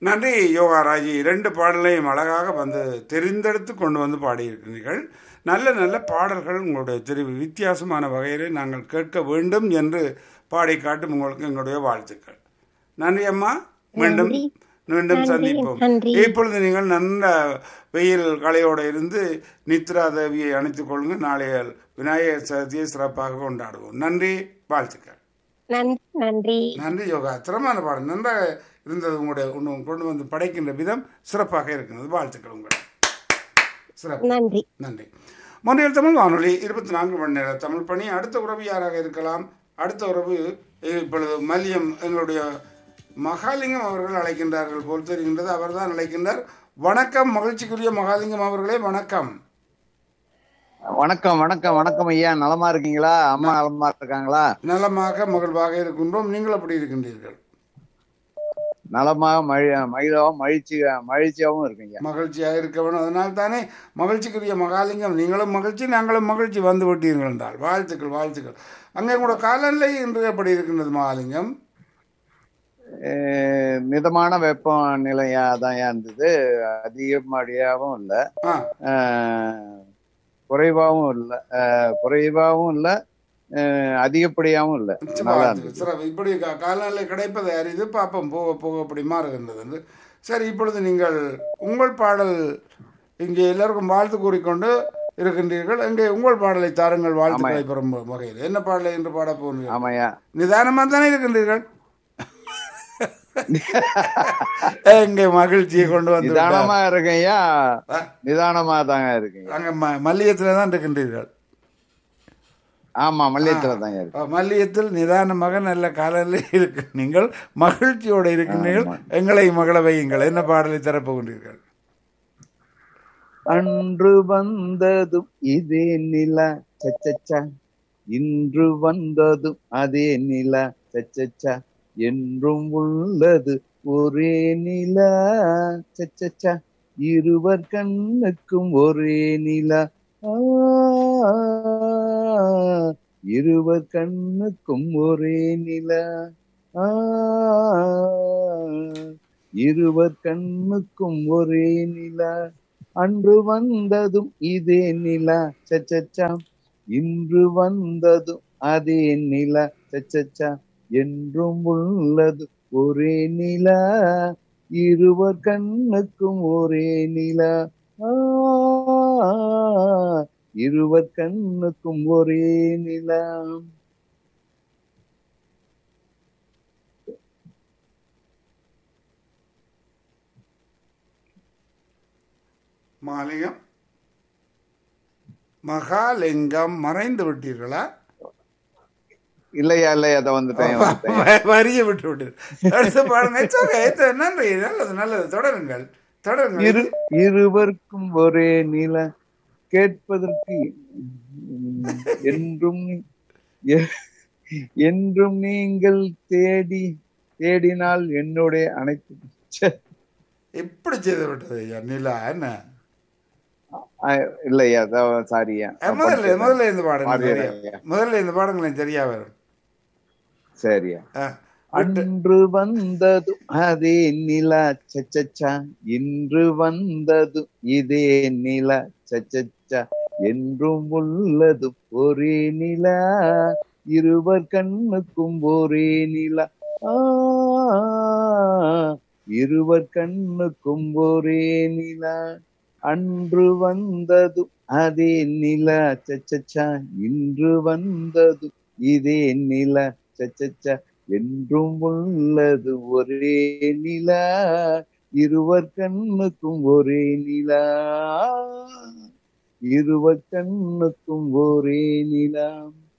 நன்றி யோகாராஜி இரண்டு பாடலையும் அழகாக வந்து தெரிந்தெடுத்து கொண்டு வந்து பாடியிருக்கிறீர்கள் நல்ல நல்ல பாடல்கள் உங்களுடைய தெரிவு வித்தியாசமான வகையிலே நாங்கள் கேட்க வேண்டும் என்று பாடி காட்டும் உங்களுக்கு எங்களுடைய வாழ்த்துக்கள் நன்றி அம்மா மீண்டும் நன்றி. மீண்டும் நன்றி, சந்திப்போம் நன்றி. இப்பொழுது நீங்கள் நல்ல வெயில் கலையோடு இருந்து நித்ரா தேவியை அணைத்துக் கொள்ளுங்கள் நாளைய விநாயகர் சதுர்த்தியை சிறப்பாக கொண்டாடுவோம் நன்றி வாழ்த்துக்கள் நன்றி நன்றி நன்றி யோகா திறமான பாடம் நன்றாக இருந்தது உங்களுடைய கொண்டு- கொண்டு வந்து படைக்கின்ற விதம் சிறப்பாக இருக்கிறது வாழ்த்துக்கள் உங்களை சிறப்பு நன்றி நன்றி மொழியில் தமிழ் வானொலி இருபத்தி நான்கு மணி நேர தமிழ் பணி அடுத்த உறவு யாராக இருக்கலாம் அடுத்த உறவு இப்பொழுது மல்லியம் எங்களுடைய மகாலிங்கம் அவர்கள் அழைக்கின்றார்கள் போல் தெரிகின்றது அவர்தான் அழைக்கின்றார் வணக்கம் மகிழ்ச்சிக்குரிய மகாலிங்கம் அவர்களே வணக்கம் வணக்கம் வணக்கம் வணக்கம் ஐயா நலமா இருக்கீங்களா அம்மா நலமா இருக்காங்களா நலமாக மகிழ்வாக இருக்கின்றோம் நீங்கள் எப்படி இருக்கின்றீர்கள் நலமாக மழி மகிழவும் மகிழ்ச்சி மகிழ்ச்சியாவும் இருக்குங்க மகிழ்ச்சியாக இருக்க வேணும் அதனால் தானே மகிழ்ச்சிக்குரிய மகாலிங்கம் நீங்களும் மகிழ்ச்சி நாங்களும் மகிழ்ச்சி வந்து விட்டீர்கள் என்றால் வாழ்த்துக்கள் வாழ்த்துக்கள் அங்கே கூட காலநிலை இன்று எப்படி இருக்கின்றது மகாலிங்கம் அஹ் மிதமான வெப்ப நிலையா தான் இருந்தது அதிகப்படியாகவும் இல்ல ஆ அஹ் குறைவாகவும் இல்ல அஹ் குறைவாகவும் இல்ல அஹ் அதிகப்படியாகவும் இல்ல நல்லா வாழ்த்துக்கள். இருந்தது சிறப்பு இப்படி கா- காலநிலை கிடைப்பது அரிது பார்ப்போம் போக போக அப்படி மாறுகின்றது என்று. சரி இப்பொழுது நீங்கள் உங்கள் பாடல் இங்கே எல்லாருக்கும் வாழ்த்து கூறிக்கொண்டு இருக்கின்றீர்கள் இங்கே உங்கள் பாடலை தாருங்கள் வாழ்த்துக்களை பெறும் வகையில் என்ன பாடலை என்று பாட போகிறீர்கள் ஆமாய்யா நிதானமாக தானே இருக்கின்றீர்கள் எங்க மகிழ்ச்சியை கொண்டு வந்து விட்டார். நிதானமா இருக்கேன்யா ஆ, நிதானமா தாங்க இருக்கீங்க அங்க ம மல்லியத்தில் தான் இருக்கின்றீர்கள் ஆமா மல்லியத்துல தாங்க இருக்கு அஹ், மல்லியத்தில் நிதானமாக நல்ல காலையில் இருக்கு நீங்கள் மகிழ்ச்சியோடு இருக்கின்றீர்கள் எங்களை மகள வையுங்கள் என்ன பாடலை தரப்போகின்றீர்கள் அன்று வந்ததும் இதே நிலா சச்சச்சா இன்று வந்ததும் அதே நிலா சச்சச்சா என்றும் உள்ளது ஒரே நிலா சச்சச்சா இருவர் கண்ணுக்கும் ஒரே நிலா ஆ, இருவர் கண்ணுக்கும் ஒரே நிலா ஆ, இருவர் கண்ணுக்கும் ஒரே நிலா அன்று வந்ததும் இதே நிலா சச்சச்சா இன்று வந்ததும் அதே நிலா சச்சச்சா என்றும் உள்ளது ஒரே நிலா இருவர் கண்ணுக்கும் ஒரே நிலா ஆ, இருவர் கண்ணுக்கும் ஒரே நிலா மாலிங்கம் மகாலிங்கம் மறைந்து விட்டீர்களா இல்லையா இல்லையா அதை வந்துட்டேன் வந்துட்டேன் வ- வரிய விட்டு விட்டீர்கள் அடுத்த பாருங்க It's okay. It's okay. நன்றி நல்லது நல்லது தொடருங்கள் தொடருங்கள் இரு இருவருக்கும் ஒரே நிலா கேட்பதற்கு உம், என்றும் எ- என்றும் நீங்கள் தேடி தேடினால் என்னுடைய அனைத்து ச்சே, எப்படி செய்து விட்டது ஐயா நிலா என்ன அஹ், இல்லையா சாரியா அஹ், முதல்ல முதல்ல இந்த பாடுங்க பாடுறேன் சரியா ஐயா. முதல்ல இந்த பாடுங்களேன் சரியா வரும் சரியா அஹ், விட்டு- அன்று வந்தது அதே நிலா சச்சச்சா இன்று வந்தது இதே நிலா சச்சச்சா என்றும் உள்ளது ஒரே நிலா இருவர் கண்ணுக்கும் ஒரே நிலா ஆ, இருவர் கண்ணுக்கும் ஒரே நிலா அன்று வந்தது அதே நிலா சச்சச்சா இன்று வந்தது இதே நிலா சச்சச்சா என்றும் உள்ளது ஒரே நிலா இருவர் கண்ணுக்கும் ஒரே நிலா இருவர் கண்ணுக்கும் ஒரே நிலா